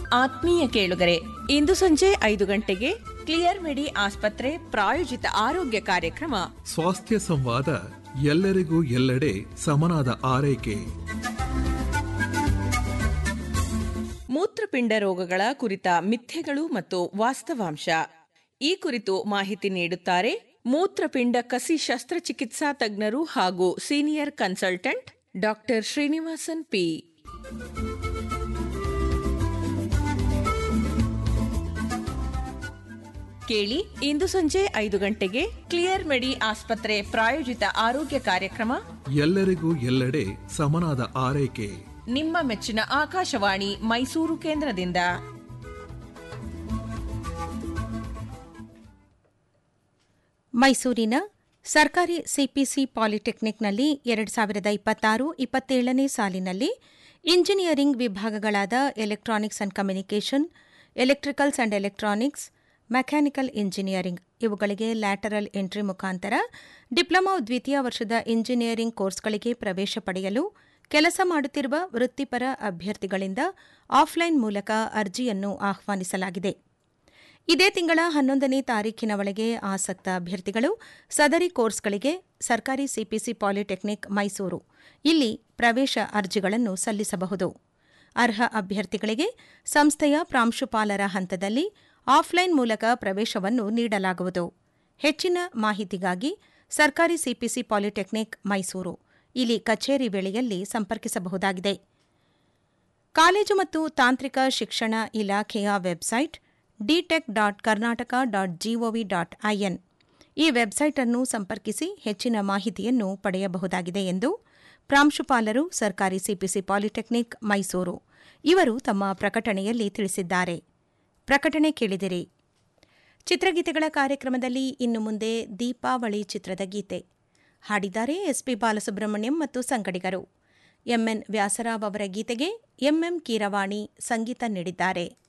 ಆತ್ಮೀಯ ಕೇಳುಗರೆ ಇಂದು ಸಂಜೆ ಐದು ಗಂಟೆಗೆ ಕ್ಲಿಯರ್ ಮೆಡಿ ಆಸ್ಪತ್ರೆ ಪ್ರಾಯೋಜಿತ ಆರೋಗ್ಯ ಕಾರ್ಯಕ್ರಮ ಸ್ವಾಸ್ಥ್ಯ ಸಂವಾದ ಎಲ್ಲರಿಗೂ ಎಲ್ಲೆಡೆ ಸಮನಾದ ಆರೈಕೆ ಮೂತ್ರಪಿಂಡ ರೋಗಗಳ ಕುರಿತ ಮಿಥ್ಯೆಗಳು ಮತ್ತು ವಾಸ್ತವಾಂಶ ಈ ಕುರಿತು ಮಾಹಿತಿ ನೀಡುತ್ತಾರೆ ಮೂತ್ರಪಿಂಡ ಕಸಿ ಶಸ್ತ್ರಚಿಕಿತ್ಸಾ ತಜ್ಞರು ಹಾಗೂ senior consultant doctor Srinivasan P ಕೇಳಿ ಇಂದು ಸಂಜೆ ಐದು ಗಂಟೆಗೆ ಕ್ಲಿಯರ್ ಮೆಡಿ ಆಸ್ಪತ್ರೆ ಪ್ರಾಯೋಜಿತ ಆರೋಗ್ಯ ಕಾರ್ಯಕ್ರಮ ಎಲ್ಲರಿಗೂ ಎಲ್ಲೆಡೆ ಸಮನಾದ ಆರೈಕೆ ನಿಮ್ಮ ಮೆಚ್ಚಿನ ಆಕಾಶವಾಣಿ ಮೈಸೂರು ಕೇಂದ್ರದಿಂದ ಮೈಸೂರಿನ ಸರ್ಕಾರಿ ಸಿಪಿಸಿ ಪಾಲಿಟೆಕ್ನಿಕ್ನಲ್ಲಿ ಎರಡು ಸಾವಿರದ ಇಪ್ಪತ್ತಾರು ಇಪ್ಪತ್ತೇಳನೇ ಸಾಲಿನಲ್ಲಿ ಇಂಜಿನಿಯರಿಂಗ್ ವಿಭಾಗಗಳಾದ electronics and communication electricals and electronics mechanical engineering ಇವುಗಳಿಗೆ ಲ್ಯಾಟರಲ್ ಎಂಟ್ರಿ ಮುಖಾಂತರ ಡಿಪ್ಲೊಮಾ ದ್ವಿತೀಯ ವರ್ಷದ ಇಂಜಿನಿಯರಿಂಗ್ ಕೋರ್ಸ್ಗಳಿಗೆ ಪ್ರವೇಶ ಪಡೆಯಲು ಕೆಲಸ ಮಾಡುತ್ತಿರುವ ವೃತ್ತಿಪರ ಅಭ್ಯರ್ಥಿಗಳಿಂದ ಆಫ್ಲೈನ್ ಮೂಲಕ ಅರ್ಜಿಯನ್ನು ಆಹ್ವಾನಿಸಲಾಗಿದೆ ಇದೇ ತಿಂಗಳ ಹನ್ನೊಂದನೇ ತಾರೀಖಿನ ಒಳಗೆ ಆಸಕ್ತ ಅಭ್ಯರ್ಥಿಗಳು ಸದರಿ ಕೋರ್ಸ್ಗಳಿಗೆ ಸರ್ಕಾರಿ ಸಿಪಿಸಿ ಪಾಲಿಟೆಕ್ನಿಕ್ ಮೈಸೂರು ಇಲ್ಲಿ ಪ್ರವೇಶ ಅರ್ಜಿಗಳನ್ನು ಸಲ್ಲಿಸಬಹುದು ಅರ್ಹ ಅಭ್ಯರ್ಥಿಗಳಿಗೆ ಸಂಸ್ಥೆಯ ಪ್ರಾಂಶುಪಾಲರ ಹಂತದಲ್ಲಿ ಆಫ್ಲೈನ್ ಮೂಲಕ ಪ್ರವೇಶವನ್ನು ನೀಡಲಾಗುವುದು ಹೆಚ್ಚಿನ ಮಾಹಿತಿಗಾಗಿ ಸರ್ಕಾರಿ ಸಿಪಿಸಿ ಪಾಲಿಟೆಕ್ನಿಕ್ ಮೈಸೂರು ಇಲ್ಲಿ ಕಚೇರಿ ವೇಳೆಯಲ್ಲಿ ಸಂಪರ್ಕಿಸಬಹುದಾಗಿದೆ ಕಾಲೇಜು ಮತ್ತು ತಾಂತ್ರಿಕ ಶಿಕ್ಷಣ ಇಲಾಖೆಯ ವೆಬ್ಸೈಟ್ ಡಿಟೆಕ್ dot Karnataka dot GOV dot IN ಈ ವೆಬ್ಸೈಟ್ ಅನ್ನು ಸಂಪರ್ಕಿಸಿ ಹೆಚ್ಚಿನ ಮಾಹಿತಿಯನ್ನು ಪಡೆಯಬಹುದಾಗಿದೆ ಎಂದು ಪ್ರಾಂಶುಪಾಲರು ಸರ್ಕಾರಿ ಸಿಪಿಸಿ ಪಾಲಿಟೆಕ್ನಿಕ್ ಮೈಸೂರು ಇವರು ತಮ್ಮ ಪ್ರಕಟಣೆಯಲ್ಲಿ ತಿಳಿಸಿದ್ದಾರೆ ಪ್ರಕಟಣೆ ಕೇಳಿದಿರಿ ಚಿತ್ರಗೀತೆಗಳ ಕಾರ್ಯಕ್ರಮದಲ್ಲಿ ಇನ್ನು ಮುಂದೆ ದೀಪಾವಳಿ ಚಿತ್ರದ ಗೀತೆ ಹಾಡಿದ್ದಾರೆ ಎಸ್ಪಿ ಬಾಲಸುಬ್ರಹ್ಮಣ್ಯಂ ಮತ್ತು ಸಂಗಡಿಗರು ಎಂಎನ್ ವ್ಯಾಸರಾವ್ ಅವರ ಗೀತೆಗೆ ಎಂಎಂ ಕೀರವಾಣಿ ಸಂಗೀತ ನೀಡಿದ್ದಾರೆ